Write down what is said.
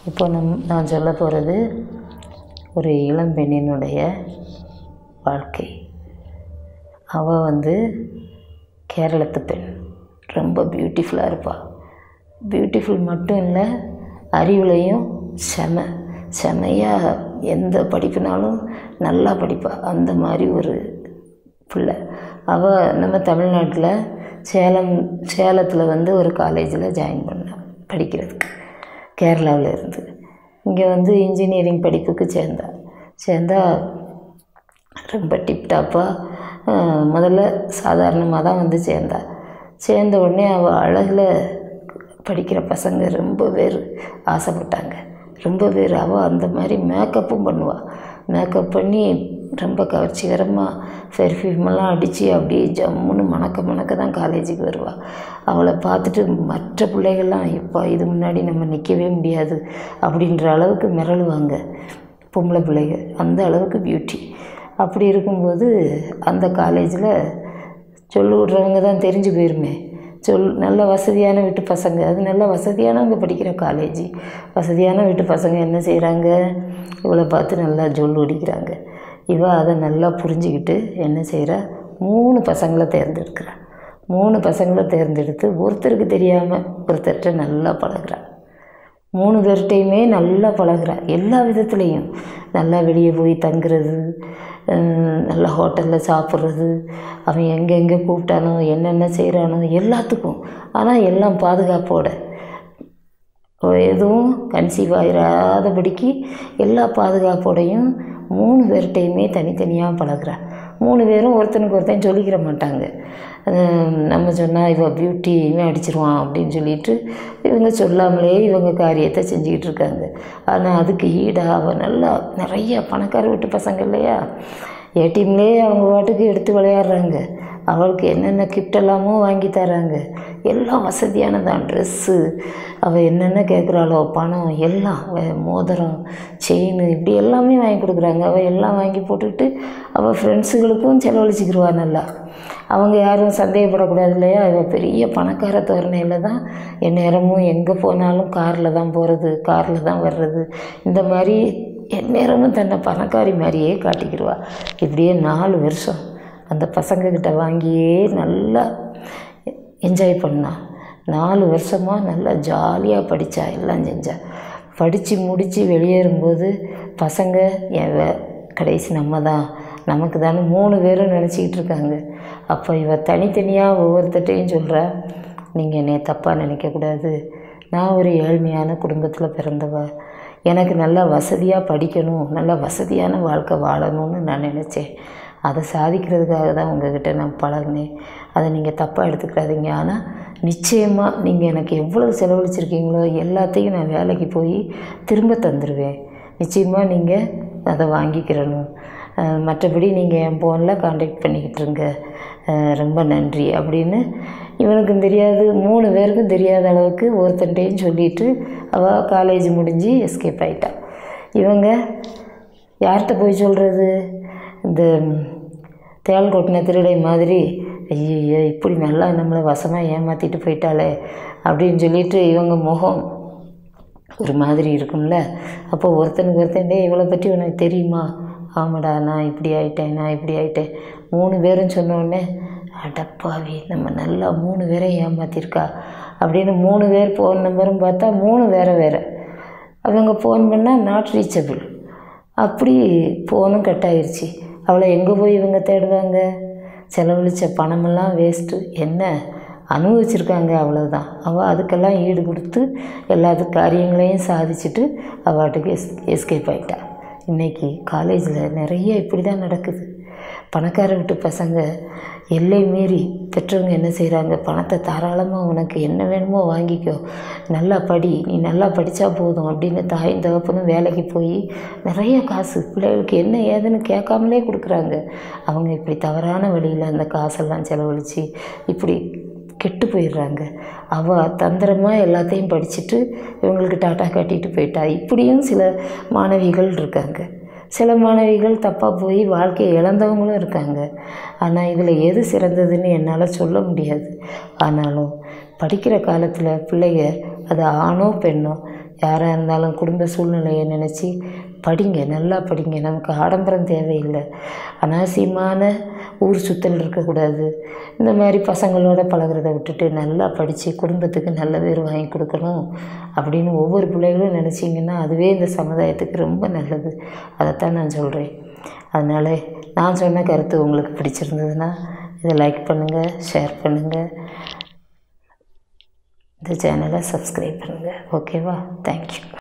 இப்போ நம் நான் சொல்ல போகிறது ஒரு இளம்பெண்ணினுடைய வாழ்க்கை அவள் வந்து கேரளத்து பெண் ரொம்ப பியூட்டிஃபுல்லாக இருப்பாள் பியூட்டிஃபுல் மட்டும் இல்லை அறிவுலையும் செம செமையாக எந்த படிப்புனாலும் நல்லா படிப்பாள் அந்த மாதிரி ஒரு பிள்ளை அவள் நம்ம தமிழ்நாட்டில் சேலம் சேலத்தில் வந்து ஒரு காலேஜில் ஜாயின் பண்ணாள் படிக்கிறதுக்கு கேரளாவில் இருந்து இங்கே வந்து இன்ஜினியரிங் படிப்புக்கு சேர்ந்தா சேர்ந்தா ரொம்ப டிப்டாப்பாக முதல்ல சாதாரணமாக தான் வந்து சேர்ந்தா சேர்ந்த உடனே அவள் அழகில் படிக்கிற பசங்க ரொம்ப பேர் ஆசைப்பட்டாங்க ரொம்ப பேர் அவள் அந்த மாதிரி மேக்கப்பும் பண்ணுவாள் மேக்கப் பண்ணி ரொம்ப கவர்ச்சிகரமாக பெர்ஃப்யூமெல்லாம் அடித்து அப்படியே ஜம்முன்னு மணக்க மணக்க தான் காலேஜுக்கு வருவாள் அவளை பார்த்துட்டு மற்ற பிள்ளைகள்லாம் இப்போ இது முன்னாடி நம்ம நிற்கவே முடியாது அப்படின்ற அளவுக்கு மிரளுவாங்க பொம்பளை பிள்ளைங்க அந்த அளவுக்கு பியூட்டி அப்படி இருக்கும்போது அந்த காலேஜில் சொல்லி விட்றவங்க தான் தெரிஞ்சு போயிருமே சொல் நல்ல வசதியான வீட்டு பசங்க அது நல்ல வசதியானவங்க படிக்கிற காலேஜ் வசதியான வீட்டு பசங்க என்ன செய்கிறாங்க இவளை பார்த்து நல்லா ஜொல் அடிக்கிறாங்க இவ அதை நல்லா புரிஞ்சுக்கிட்டு என்ன செய்கிறா மூணு பசங்களை தேர்ந்தெடுக்கிறா மூணு பசங்களை தேர்ந்தெடுத்து ஒருத்தருக்கு தெரியாமல் ஒருத்தர்கிட்ட நல்லா பழகுறா மூணு பேர்கிட்டையுமே நல்லா பழகுறா எல்லா விதத்துலேயும் நல்லா வெளியே போய் தங்குறது நல்லா ஹோட்டலில் சாப்பிட்றது அவன் எங்கெங்கே கூப்பிட்டானோ என்னென்ன செய்கிறானோ எல்லாத்துக்கும் ஆனால் எல்லாம் பாதுகாப்போட எதுவும் கன்சீவ் ஆகிடாதபடிக்கு எல்லா பாதுகாப்போடையும் மூணு பேர்கிட்டையுமே தனித்தனியாக பழகுறா மூணு பேரும் ஒருத்தனுக்கு ஒருத்தன் சொல்லிக்கிற மாட்டாங்க நம்ம சொன்னால் இவள் பியூட்டி இவன் அடிச்சிருவான் அப்படின்னு சொல்லிட்டு இவங்க சொல்லாமலே இவங்க காரியத்தை செஞ்சுக்கிட்டு இருக்காங்க ஆனால் அதுக்கு ஈடாக அவள் நல்லா நிறைய பணக்கார வீட்டு பசங்க இல்லையா ஏடிஎம்லேயே அவங்க பாட்டுக்கு எடுத்து விளையாடுறாங்க அவளுக்கு என்னென்ன கிஃப்ட் எல்லாமோ வாங்கி தராங்க எல்லாம் வசதியானதான் ட்ரெஸ்ஸு அவள் என்னென்ன கேட்குறாளோ பணம் எல்லாம் மோதிரம் செயின் இப்படி எல்லாமே வாங்கி கொடுக்குறாங்க அவள் எல்லாம் வாங்கி போட்டுக்கிட்டு அவள் ஃப்ரெண்ட்ஸுகளுக்கும் செலவழிச்சிக்கிடுவா நல்லா அவங்க யாரும் சந்தேகப்படக்கூடாது இல்லையா இவள் பெரிய பணக்கார தோரணையில் தான் என் நேரமும் எங்கே போனாலும் காரில் தான் போகிறது காரில் தான் வர்றது இந்த மாதிரி எந்நேரமும் தன்னை பணக்காரி மாதிரியே காட்டிக்கிடுவா இப்படியே நாலு வருஷம் அந்த பசங்கக்கிட்ட வாங்கியே நல்லா என்ஜாய் பண்ணா நாலு வருஷமாக நல்லா ஜாலியாக படித்தா எல்லாம் செஞ்சா படித்து முடித்து வெளியேறும்போது பசங்க என் வே கடைசி நம்ம தான் நமக்கு தானே மூணு பேரும் நினச்சிக்கிட்டு இருக்காங்க அப்போ இவ தனித்தனியாக ஒவ்வொருத்தட்டையும் சொல்கிறா நீங்கள் என்னை தப்பாக நினைக்கக்கூடாது நான் ஒரு ஏழ்மையான குடும்பத்தில் பிறந்தவ எனக்கு நல்லா வசதியாக படிக்கணும் நல்லா வசதியான வாழ்க்கை வாழணும்னு நான் நினச்சேன் அதை சாதிக்கிறதுக்காக தான் உங்ககிட்ட நான் பழகினேன் அதை நீங்கள் தப்பாக எடுத்துக்காதீங்க ஆனால் நிச்சயமாக நீங்கள் எனக்கு எவ்வளோ செலவழிச்சிருக்கீங்களோ எல்லாத்தையும் நான் வேலைக்கு போய் திரும்ப தந்துடுவேன் நிச்சயமாக நீங்கள் அதை வாங்கிக்கிறணும் மற்றபடி நீங்கள் என் ஃபோனில் காண்டாக்ட் பண்ணிக்கிட்டு இருங்க ரொம்ப நன்றி அப்படின்னு இவனுக்கும் தெரியாது மூணு பேருக்கும் தெரியாத அளவுக்கு ஒருத்தன்ட்டையும் சொல்லிவிட்டு அவள் காலேஜ் முடிஞ்சு எஸ்கேப் ஆகிட்டா இவங்க யார்கிட்ட போய் சொல்கிறது இந்த தேள் கொட்டின திருடை மாதிரி ஐயோ இப்படி நல்லா நம்மளை வசமாக ஏமாற்றிட்டு போயிட்டாளே அப்படின்னு சொல்லிட்டு இவங்க முகம் ஒரு மாதிரி இருக்கும்ல அப்போ ஒருத்தனுக்கு ஒருத்தன் டே இவளை பற்றி உனக்கு தெரியுமா ஆமாடா நான் இப்படி ஆயிட்டேன் நான் இப்படி ஆயிட்டேன் மூணு பேரும் சொன்னோடனே அடப்பாவி நம்ம நல்லா மூணு பேரை ஏமாற்றிருக்கா அப்படின்னு மூணு பேர் ஃபோன் நம்பரும் பார்த்தா மூணு வேறு வேறு அவங்க ஃபோன் பண்ணால் நாட் ரீச்சபிள் அப்படி ஃபோனும் கட் ஆயிடுச்சு அவளை எங்கே போய் இவங்க தேடுவாங்க செலவழித்த பணமெல்லாம் வேஸ்ட்டு என்ன அனுபவிச்சிருக்காங்க அவ்வளோதான் அவள் அதுக்கெல்லாம் ஈடு கொடுத்து எல்லாத்து காரியங்களையும் சாதிச்சுட்டு அவாட்டுக்கு எஸ் எஸ்கேப் ஆகிட்டா இன்றைக்கி காலேஜில் நிறைய இப்படி தான் நடக்குது பணக்கார வீட்டு பசங்க எல்லை மீறி பெற்றவங்க என்ன செய்கிறாங்க பணத்தை தாராளமாக உனக்கு என்ன வேணுமோ வாங்கிக்கோ நல்லா படி நீ நல்லா படித்தா போதும் அப்படின்னு தாயும் தகப்பனும் வேலைக்கு போய் நிறைய காசு பிள்ளைகளுக்கு என்ன ஏதுன்னு கேட்காமலே கொடுக்குறாங்க அவங்க இப்படி தவறான வழியில் அந்த காசெல்லாம் செலவழித்து இப்படி கெட்டு போயிடுறாங்க அவள் தந்திரமாக எல்லாத்தையும் படிச்சுட்டு இவங்களுக்கு டாட்டா காட்டிட்டு போயிட்டா இப்படியும் சில மாணவிகள் இருக்காங்க சில மாணவிகள் தப்பாக போய் வாழ்க்கையை இழந்தவங்களும் இருக்காங்க ஆனால் இதில் எது சிறந்ததுன்னு என்னால் சொல்ல முடியாது ஆனாலும் படிக்கிற காலத்தில் பிள்ளைங்க அது ஆணோ பெண்ணோ யாராக இருந்தாலும் குடும்ப சூழ்நிலையை நினச்சி படிங்க நல்லா படிங்க நமக்கு ஆடம்பரம் தேவையில்லை அனாவசியமான ஊர் சுத்தல் இருக்கக்கூடாது இந்த மாதிரி பசங்களோட பழகுறத விட்டுட்டு நல்லா படித்து குடும்பத்துக்கு நல்ல பேர் வாங்கி கொடுக்கணும் அப்படின்னு ஒவ்வொரு பிள்ளைகளும் நினச்சிங்கன்னா அதுவே இந்த சமுதாயத்துக்கு ரொம்ப நல்லது அதைத்தான் நான் சொல்கிறேன் அதனால் நான் சொன்ன கருத்து உங்களுக்கு பிடிச்சிருந்ததுன்னா இதை லைக் பண்ணுங்கள் ஷேர் பண்ணுங்கள் இந்த சேனலை சப்ஸ்கிரைப் பண்ணுங்கள் ஓகேவா தேங்க்யூ